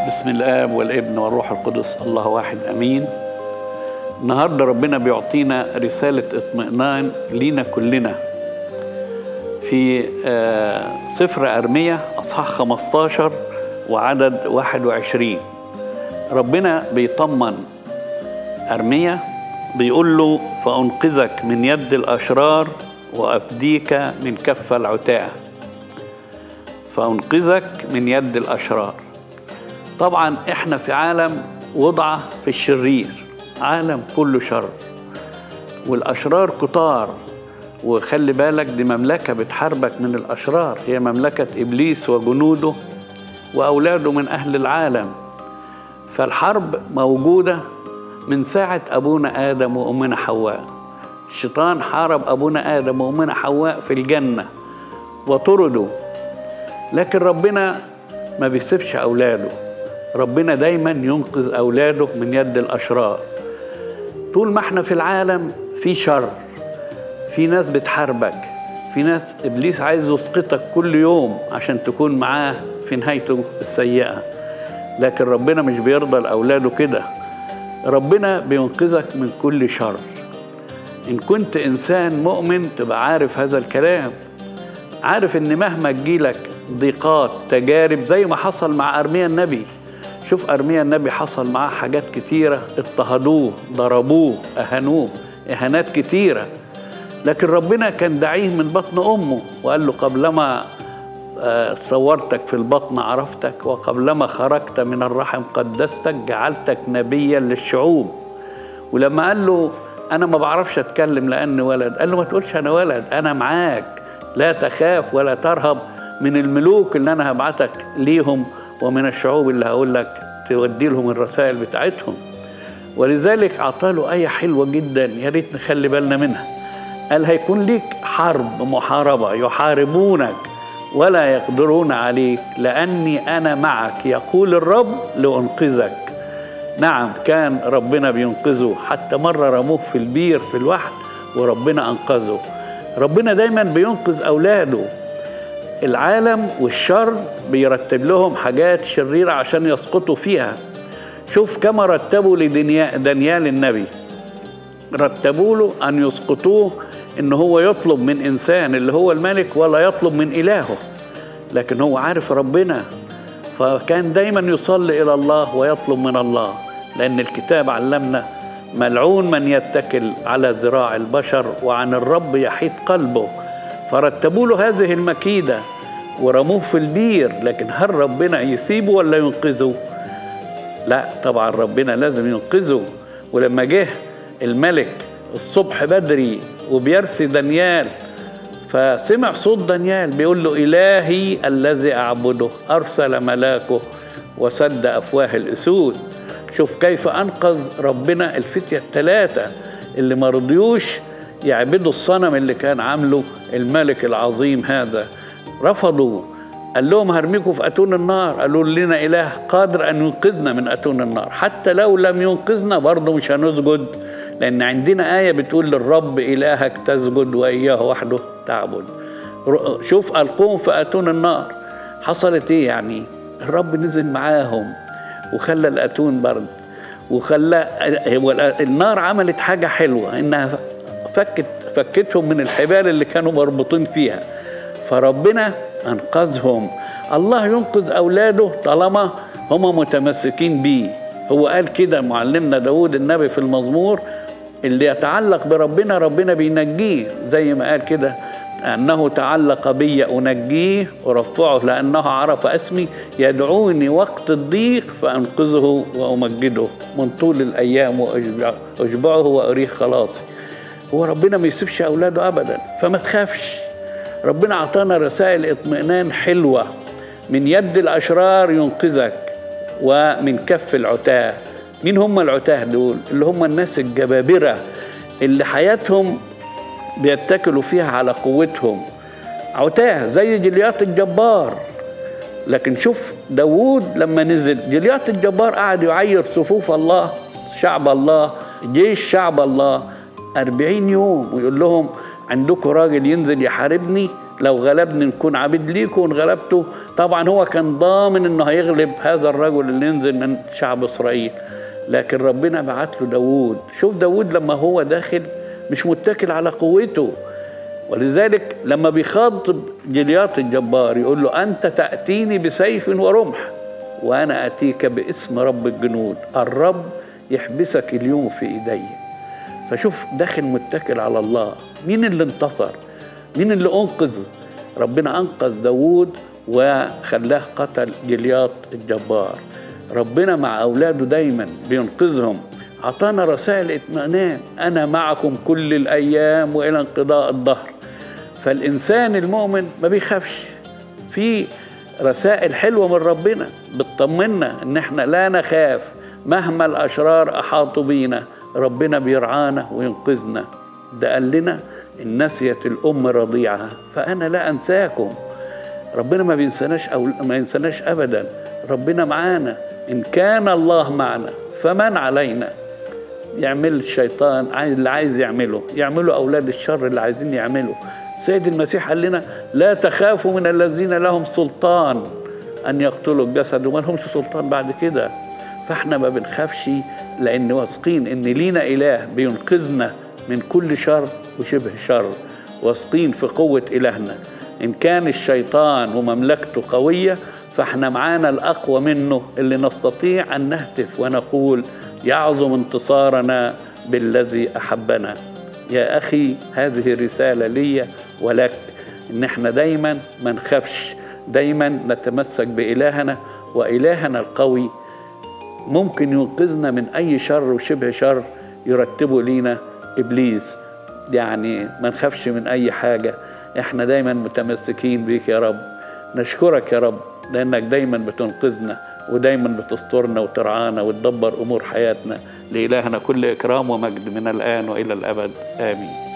بسم الاب والابن والروح القدس الله واحد امين النهارده ربنا بيعطينا رساله اطمئنان لينا كلنا في آه، سفر ارميا اصحاح 15 وعدد 21 ربنا بيطمن ارميا بيقول له فانقذك من يد الاشرار وافديك من كف العتاه فانقذك من يد الاشرار طبعا احنا في عالم وضع في الشرير عالم كله شر والاشرار كتار وخلي بالك دي مملكه بتحاربك من الاشرار هي مملكه ابليس وجنوده واولاده من اهل العالم فالحرب موجوده من ساعه ابونا ادم وامنا حواء الشيطان حارب ابونا ادم وامنا حواء في الجنه وطردوا لكن ربنا ما بيسيبش اولاده ربنا دايما ينقذ اولاده من يد الاشرار طول ما احنا في العالم في شر في ناس بتحاربك في ناس ابليس عايز يسقطك كل يوم عشان تكون معاه في نهايته السيئه لكن ربنا مش بيرضى لاولاده كده ربنا بينقذك من كل شر ان كنت انسان مؤمن تبقى عارف هذا الكلام عارف ان مهما تجيلك ضيقات تجارب زي ما حصل مع ارميا النبي شوف ارميا النبي حصل معاه حاجات كتيره اضطهدوه ضربوه اهانوه اهانات كتيره لكن ربنا كان دعيه من بطن امه وقال له قبلما آه، صورتك في البطن عرفتك وقبلما خرجت من الرحم قدستك جعلتك نبيا للشعوب ولما قال له انا ما بعرفش اتكلم لاني ولد قال له ما تقولش انا ولد انا معاك لا تخاف ولا ترهب من الملوك اللي انا هبعتك ليهم ومن الشعوب اللي هقول لك تودي لهم الرسائل بتاعتهم ولذلك اعطاله ايه حلوه جدا يا ريت نخلي بالنا منها قال هيكون ليك حرب محاربه يحاربونك ولا يقدرون عليك لاني انا معك يقول الرب لانقذك نعم كان ربنا بينقذه حتى مره رموه في البير في الوحل وربنا انقذه ربنا دايما بينقذ اولاده العالم والشر بيرتب لهم حاجات شريرة عشان يسقطوا فيها شوف كما رتبوا لدانيال النبي رتبوا له أن يسقطوه إن هو يطلب من إنسان اللي هو الملك ولا يطلب من إلهه لكن هو عارف ربنا فكان دايما يصلي إلى الله ويطلب من الله لأن الكتاب علمنا ملعون من يتكل على ذراع البشر وعن الرب يحيط قلبه فرتبوا له هذه المكيدة ورموه في البير لكن هل ربنا يسيبه ولا ينقذه لا طبعا ربنا لازم ينقذه ولما جه الملك الصبح بدري وبيرسي دانيال فسمع صوت دانيال بيقول له إلهي الذي أعبده أرسل ملاكه وسد أفواه الأسود شوف كيف أنقذ ربنا الفتية الثلاثة اللي ما رضيوش يعبدوا الصنم اللي كان عامله الملك العظيم هذا رفضوا قال لهم هرميكم في أتون النار قالوا لنا إله قادر أن ينقذنا من أتون النار حتى لو لم ينقذنا برضه مش هنسجد لأن عندنا آية بتقول للرب إلهك تسجد وإياه وحده تعبد شوف ألقوهم في أتون النار حصلت إيه يعني الرب نزل معاهم وخلى الأتون برد وخلى النار عملت حاجة حلوة إنها فكت فكتهم من الحبال اللي كانوا مربوطين فيها فربنا انقذهم الله ينقذ اولاده طالما هم متمسكين بيه هو قال كده معلمنا داود النبي في المزمور اللي يتعلق بربنا ربنا بينجيه زي ما قال كده أنه تعلق بي أنجيه أرفعه لأنه عرف اسمي يدعوني وقت الضيق فأنقذه وأمجده من طول الأيام وأشبعه وأريه خلاصي هو ربنا ما يسيبش اولاده ابدا فما تخافش ربنا اعطانا رسائل اطمئنان حلوه من يد الاشرار ينقذك ومن كف العتاه مين هم العتاه دول اللي هم الناس الجبابره اللي حياتهم بيتكلوا فيها على قوتهم عتاه زي جليات الجبار لكن شوف داوود لما نزل جليات الجبار قعد يعير صفوف الله شعب الله جيش شعب الله أربعين يوم ويقول لهم عندكم راجل ينزل يحاربني لو غلبني نكون عبيد ليكم وان غلبته طبعا هو كان ضامن انه هيغلب هذا الرجل اللي ينزل من شعب اسرائيل لكن ربنا بعت له داوود شوف داوود لما هو داخل مش متكل على قوته ولذلك لما بيخاطب جليات الجبار يقول له أنت تأتيني بسيف ورمح وأنا أتيك باسم رب الجنود الرب يحبسك اليوم في إيدي فشوف داخل متكل على الله مين اللي انتصر مين اللي أنقذ ربنا أنقذ داوود وخلاه قتل جليات الجبار ربنا مع أولاده دايما بينقذهم عطانا رسائل اطمئنان أنا معكم كل الأيام وإلى انقضاء الظهر فالإنسان المؤمن ما بيخافش في رسائل حلوة من ربنا بتطمنا إن إحنا لا نخاف مهما الأشرار أحاطوا بينا ربنا بيرعانا وينقذنا ده قال لنا إن نسيت الأم رضيعها فأنا لا أنساكم ربنا ما بينساناش أو ما ينساناش أبدا ربنا معانا إن كان الله معنا فمن علينا يعمل الشيطان عايز اللي عايز يعمله يعملوا أولاد الشر اللي عايزين يعملوا سيد المسيح قال لنا لا تخافوا من الذين لهم سلطان أن يقتلوا الجسد وما لهمش سلطان بعد كده فاحنا ما بنخافش لأن واثقين إن لينا إله بينقذنا من كل شر وشبه شر واثقين في قوة إلهنا إن كان الشيطان ومملكته قوية فاحنا معانا الأقوى منه اللي نستطيع أن نهتف ونقول يعظم انتصارنا بالذي أحبنا يا أخي هذه رسالة لي ولك إن احنا دايما ما نخافش دايما نتمسك بإلهنا وإلهنا القوي ممكن ينقذنا من أي شر وشبه شر يرتبه لينا إبليس يعني ما نخافش من أي حاجة احنا دايما متمسكين بيك يا رب نشكرك يا رب لأنك دايما بتنقذنا ودايما بتسترنا وترعانا وتدبر أمور حياتنا لإلهنا كل إكرام ومجد من الآن وإلى الأبد آمين